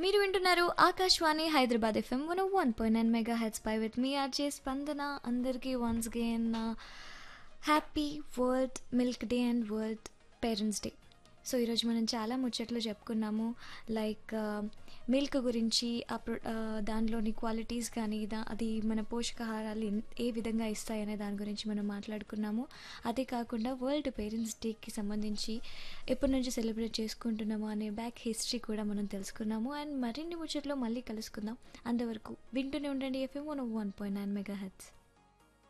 మీరు వింటున్నారు Akashvani Hyderabad FM one one point nine mega hits పై విత్ మీ ఆర్జే స్పందన అందరికీ once again happy world milk day and world parents day so ఈరోజు మనం చాలా ముచ్చట్లు చెప్పుకున్నాము లైక్ మిల్క్ గురించి ఆ ప్రొ ఆ, దానిలోని క్వాలిటీస్ కానీ దా అది మన పోషకాహారాలు ఎన్- ఏ విధంగా ఇస్తాయనే దాని గురించి మనం మాట్లాడుకున్నాము అదే కాకుండా వరల్డ్ పేరెంట్స్ డేకి సంబంధించి ఎప్పటి నుంచి సెలబ్రేట్ చేసుకుంటున్నాము అనే బ్యాక్ హిస్టరీ కూడా మనం తెలుసుకున్నాము అండ్ మరిన్ని ముచ్చట్లో మళ్ళీ కలుసుకుందాం అంతవరకు వింటూనే ఉండండి FM one one point nine mega heads